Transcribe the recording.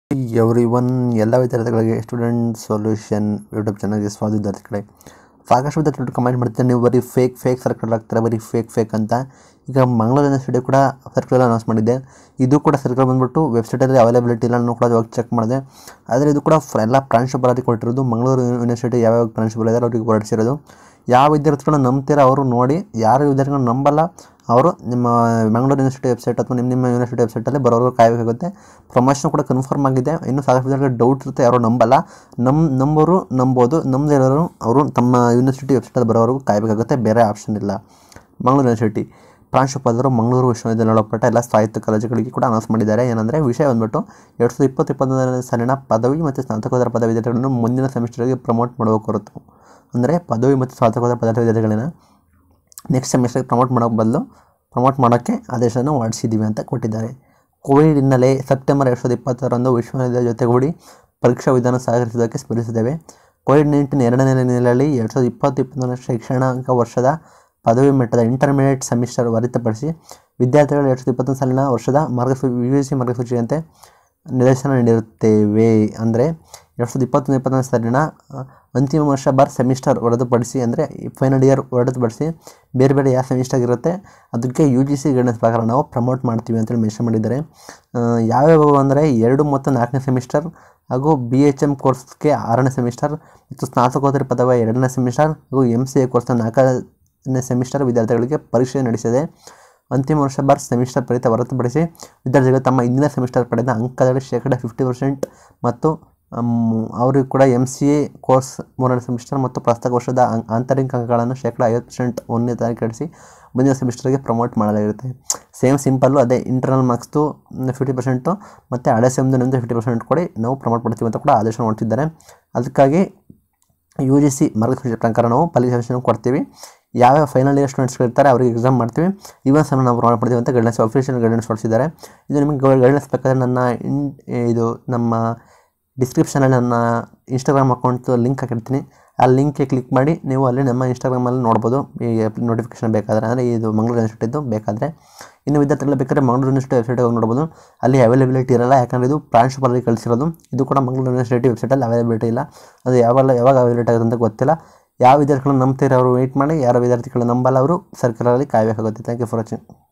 every one ಎಲ್ಲ ವಿದ್ಯಾರ್ಥಿಗಳಿಗೆ student solution YouTube ಚಾನಲ್ಗೆ ಸ್ವಾಗತ ವಿದ್ಯಾರ್ಥಿಗಳೇ ಸಾಕಷ್ಟು ವಿದ್ಯಾರ್ಥಿಗಳು ಕಮೆಂಟ್ ಮಾಡ್ತಾರೆ ನೀವು ಬರೀ ಫೇಕ್ ಫೇಕ್ ಸರ್ಕಲ್ ಆಗ್ತಾರೆ ಬರೀ ಫೇಕ್ ಫೇಕ್ ಅಂತ ಈಗ ಮಂಗಳೂರು ಯೂನಿವರ್ಸಿಟಿ ಕೂಡ ಸರ್ಕಲ್ ಅನೌನ್ಸ್ ಮಾಡಿದ್ದೆ ಇದು ಕೂಡ ಸರ್ಕಲ್ ಬಂದ್ಬಿಟ್ಟು ವೆಬ್ಸೈಟಲ್ಲಿ ಅವೈಲಬಿಲಿಟಿ ಇಲ್ಲ ನಾನು ಕೂಡ ಹೋಗಿ ಚೆಕ್ ಮಾಡಿದೆ ಆದರೆ ಇದು ಕೂಡ ಫ್ರ- ಎಲ್ಲ ಪ್ರಾಂಶುಪಾಲರಿಗೆ ಕೊಟ್ಟಿರೋದು ಮಂಗಳೂರು ಯೂನಿವರ್ಸಿಟಿ ಯಾವ್ಯಾವ ಪ್ರಾಂಶುಪಾಲ ಇದ್ದಾರೆ ಅವ್ರಿಗೆ ಹೊರಡಿಸಿರೋದು ಯಾವ ವಿದ್ಯಾರ್ಥಿಗಳನ್ನ ನಂಬ್ತೀರ ಅವರು ನೋಡಿ ಯಾರು ವಿದ್ಯಾರ್ಥಿಗಳನ್ನ ನಂಬಲ್ಲ ಅವರು ನಿಮ್ಮ ಮಂಗಳೂರು ಯೂನಿವರ್ಸಿಟಿ ವೆಬ್ಸೈಟ್ ಅಥವಾ ನಿಮ್ಮ ನಿಮ್ಮ ಯೂನಿವರ್ಸಿಟಿ ವೆಬ್ಸೈಟಲ್ಲಿ ಬರೋರು ಕಾಯಬೇಕಾಗುತ್ತೆ ಪ್ರಮೋಷನ್ ಕೂಡ ಕನ್ಫರ್ಮ್ ಆಗಿದೆ ಇನ್ನೂ ಸಾಕಷ್ಟು ವಿದ್ಯಾರ್ಥಿಗಳು ಡೌಟ್ ಇರುತ್ತೆ ಯಾರು ನಂಬಲ್ಲ ನಮ್ಮ ನಂಬೋರು ನಂಬೋದು ನಮ್ಮದೇ ಇರೋರು ಅವರು ತಮ್ಮ ಯೂನಿವರ್ಸಿಟಿ ವೆಬ್ಸೈಟಲ್ಲಿ ಬರೋವರೆಗೂ ಕಾಯಬೇಕಾಗುತ್ತೆ ಬೇರೆ ಆಪ್ಷನ್ ಇಲ್ಲ ಮಂಗಳೂರು ಯೂನಿವರ್ಸಿಟಿ ಪ್ರಾಂಶುಪಾಲರು ಮಂಗಳೂರು ವಿಶ್ವವಿದ್ಯಾಲಯ ಒಳಪಟ್ಟ ಎಲ್ಲ ಸಾಹಿತ್ಯ ಕಾಲೇಜುಗಳಿಗೆ ಕೂಡ ಅನೌನ್ಸ್ ಮಾಡಿದ್ದಾರೆ ಏನಂದರೆ ವಿಷಯ ಬಂದ್ಬಿಟ್ಟು ಎರಡು ಸಾವಿರದ ಇಪ್ಪತ್ತು ಇಪ್ಪತ್ತೊಂದನೇ ಸಾಲಿನ ಪದವಿ ಮತ್ತು ಸ್ನಾತಕೋತ್ತರ ಪದವಿ ವಿದ್ಯಾರ್ಥಿಗಳನ್ನು ಮುಂದಿನ ಸೆಮಿಸ್ಟರ್ಗೆ ಪ್ರಮೋಟ್ ಮಾಡುವ ಹೊರತು ಅಂದರೆ ಪದವಿ ಮತ್ತು ಸ್ನಾತಕೋತ್ತರ ಪದವಿ ವಿದ್ಯಾರ್ಥಿಗಳನ್ನ ನೆಕ್ಸ್ಟ್ ಸೆಮಿಸ್ಟರ್ಗೆ ಪ್ರಮೋಟ್ ಮಾಡೋ ಬದಲು ಪ್ರಮೋಟ್ ಮಾಡೋಕ್ಕೆ ಆದೇಶವನ್ನು ಹೊರಡಿಸಿದ್ದೀವಿ ಅಂತ ಕೊಟ್ಟಿದ್ದಾರೆ ಕೋವಿಡ್ ಹಿನ್ನೆಲೆ ಸೆಪ್ಟೆಂಬರ್ ಎರಡು ಸಾವಿರದ ಇಪ್ಪತ್ತರಂದು ವಿಶ್ವವಿದ್ಯಾಲಯ ಜೊತೆಗೂಡಿ ಪರೀಕ್ಷಾ ವಿಧಾನ ಸಹಕರಿಸುವುದಕ್ಕೆ ಸ್ಮರಿಸಿದ್ದೇವೆ ಕೋವಿಡ್ ನೈನ್ಟೀನ್ ಎರಡನೇ ನೆಲೆಯಲ್ಲಿ ಎರಡು ಸಾವಿರದ ಇಪ್ಪತ್ತು ಇಪ್ಪತ್ತೊಂದರ ಶೈಕ್ಷಣಿಕ ವರ್ಷದ ಪದವಿ ಮಟ್ಟದ ಇಂಟರ್ಮೀಡಿಯೇಟ್ ಸೆಮಿಸ್ಟರ್ ಹೊರತುಪಡಿಸಿ ವಿದ್ಯಾರ್ಥಿಗಳು ಎರಡು ಸಾವಿರದ ಇಪ್ಪತ್ತೊಂದು ಸಾಲಿನ ವರ್ಷದ ಮಾರ್ಗಸೂಚಿ ಯು ಜಿ ಸಿ ಮಾರ್ಗಸೂಚಿಯಂತೆ ನಿರ್ದೇಶನ ನೀಡಿರುತ್ತೇವೆ ಅಂದರೆ ಎರಡು ಸಾವಿರದ ಇಪ್ಪತ್ತೊಂದು ಇಪ್ಪತ್ತೊಂದು ಸಾಲಿನ ಅ, ಅಂತಿಮ ವರ್ಷ ಬಾರ್ ಸೆಮಿಸ್ಟರ್ ಹೊರತುಪಡಿಸಿ ಅಂದರೆ ಫೈನಲ್ ಇಯರ್ ಹೊರತುಪಡಿಸಿ ಬೇರೆ ಬೇರೆ ಯಾವ ಸೆಮಿಸ್ಟರ್ ಇರುತ್ತೆ ಅದಕ್ಕೆ ಯು ಜಿ ಸಿ ಗೈಡೆನ್ಸ್ ಪ್ರಕಾರ ನಾವು ಪ್ರಮೋಟ್ ಮಾಡ್ತೀವಿ ಅಂತೇಳಿ ಮೆನ್ಷನ್ ಮಾಡಿದ್ದಾರೆ ಆ, ಯಾವ್ಯಾವು ಅಂದರೆ ಎರಡು ಮತ್ತು ನಾಲ್ಕನೇ ಸೆಮಿಸ್ಟರ್ ಹಾಗೂ ಬಿ ಎಚ್ ಎಮ್ ಕೋರ್ಸ್ಗೆ ಆರನೇ ಸೆಮಿಸ್ಟರ್ ಮತ್ತು ಸ್ನಾತಕೋತ್ತರ ಪದವಿ ಎರಡನೇ ಸೆಮಿಸ್ಟರ್ ಹಾಗೂ ಎಮ್ ಸಿ ಎ ಕೋರ್ಸ್ನ ನಾಲ್ಕನೇ ಸೆಮಿಸ್ಟರ್ ವಿದ್ಯಾರ್ಥಿಗಳಿಗೆ ಪರೀಕ್ಷೆ ನಡೆಸಿದೆ ಅಂತಿಮ ವರ್ಷ ಬಾರ್ ಸೆಮಿಸ್ಟರ್ ಫಲಿತ ಹೊರತುಪಡಿಸಿ ವಿದ್ಯಾರ್ಥಿಗಳು ತಮ್ಮ ಹಿಂದಿನ ಸೆಮಿಸ್ಟರ್ ಪಡೆದ ಅಂಕದಲ್ಲಿ ಶೇಕಡ ಫಿಫ್ಟಿ ಪರ್ಸೆಂಟ್ ಮತ್ತು ಅವರಿಗೆ ಕೂಡ ಎಮ್ ಸಿ ಎ ಕೋರ್ಸ್ ಮೂರನೇ ಸೆಮಿಸ್ಟರ್ ಮತ್ತು ಪ್ರಸಕ್ತ ವರ್ಷದ ಅಂ- ಆಂತರಿಕ ಅಂಕಗಳನ್ನು ಶೇಕಡ ಐವತ್ತು ಪರ್ಸೆಂಟ್ ಒಂದನೇ ತಾರೀಕಿಡಿಸಿ ಮುಂದಿನ ಸೆಮಿಸ್ಟರ್ಗೆ ಪ್ರಮೋಟ್ ಮಾಡಲಾಗಿರುತ್ತೆ ಸೇಮ್ ಸಿಂಪಲ್ಲು ಅದೇ ಇಂಟರ್ನಲ್ ಮಾರ್ಕ್ಸ್ದು ಫಿಫ್ಟಿ ಪರ್ಸೆಂಟು ಮತ್ತು ಹಳೆ ಸೆಮ್ದು ನಿಮ್ಮದು ಫಿಫ್ಟಿ ಪರ್ಸೆಂಟ್ ಕೊಡಿ ನಾವು ಪ್ರಮೋಟ್ ಮಾಡ್ತೀವಿ ಅಂತ ಕೂಡ ಆದೇಶ ಮಾಡ್ತಿದ್ದಾರೆ ಅದಕ್ಕಾಗಿ ಯು ಜಿ ಸಿ ಮಾರ್ಗಸೂಚಿ ಪ್ರಕಾರ ನಾವು ಫಲಿತಾಂಶನ ಕೊಡ್ತೀವಿ ಯಾವ್ಯಾವ ಫೈನಲ್ ಇಯರ್ ಸ್ಟೂಡೆಂಟ್ಸ್ಗಳು ಇರ್ತಾರೆ ಅವರಿಗೆ ಎಕ್ಸಾಮ್ ಮಾಡ್ತೀವಿ ಇವನ್ ಸಹ ನಾವು ಪ್ರೊವೈಡ್ ಮಾಡ್ತೀವಿ ಅಂತ ಗೈಡ್ಲೈನ್ಸ್ ಅಫಿಷಿಯಲ್ ಗೈಡ್ಲೈನ್ಸ್ ಹೊರಡಿಸಿದ್ದಾರೆ ಇದು ನಿಮಗೆ ಗೈಡ್ಲೈನ್ಸ್ ಬೇಕಾದ್ರೆ ನನ್ನ ಇನ್ ಇದು ನಮ್ಮ ಡಿಸ್ಕ್ರಿಪ್ಷನಲ್ಲಿ ನನ್ನ ಇನ್ಸ್ಟಾಗ್ರಾಮ್ ಅಕೌಂಟ್ ಲಿಂಕ್ ಹಾಕಿರ್ತೀನಿ ಆ ಲಿಂಕ್ಗೆ ಕ್ಲಿಕ್ ಮಾಡಿ ನೀವು ಅಲ್ಲಿ ನಮ್ಮ ಇನ್ಸ್ಟಾಗ್ರಾಮಲ್ಲಿ ನೋಡ್ಬೋದು ಈ ನೋಟಿಫಿಕೇಶನ್ ಬೇಕಾದರೆ ಅಂದರೆ ಇದು ಮಂಗಳೂರು ಯೂನಿವರ್ಸಿಟಿದು ಬೇಕಾದರೆ ಇನ್ನು ವಿದ್ಯಾರ್ಥಿಗಳು ಬೇಕಾದ್ರೆ ಮಂಗಳೂರು ಯೂನಿವರ್ಸಿಟಿ ವೆಬ್ಸೈಟ್ ಹೋಗಿ ನೋಡ್ಬೋದು ಅಲ್ಲಿ ಅವೈಲಬಿಲಿಟಿ ಇರಲ್ಲ ಯಾಕಂದರೆ ಇದು ಪ್ರಾಂಶುಪಾಲರಿಗೆ ಕಳಿಸಿರೋದು ಇದು ಕೂಡ ಮಂಗಳೂರು ಯೂನಿವರ್ಸಿಟಿ ವೆಬ್ಸೈಟಲ್ಲಿ ಅವೈಲಬಿಲಿಟಿ ಇಲ್ಲ ಅದು ಯಾವಾಗ ಯಾವಾಗ ಅವೈಲಬಿಲಿಟಿ ಆಗುತ್ತೆ ಅಂತ ಗೊತ್ತಿಲ್ಲ ಯಾವ ವಿದ್ಯಾರ್ಥಿಗಳು ನಂಬ್ತೀರ ಅವರು ವೆಯ್ಟ್ ಮಾಡಿ ಯಾರೋ ವಿದ್ಯಾರ್ಥಿಗಳು ನಂಬಲ್ಲ ಅವರು ಸರ್ಕಲಲ್ಲಿ ಕಾಯಬೇಕಾಗುತ್ತೆ ಥ್ಯಾಂಕ್ ಯು ಫಾರ್ ವಾಚಿಂಗ್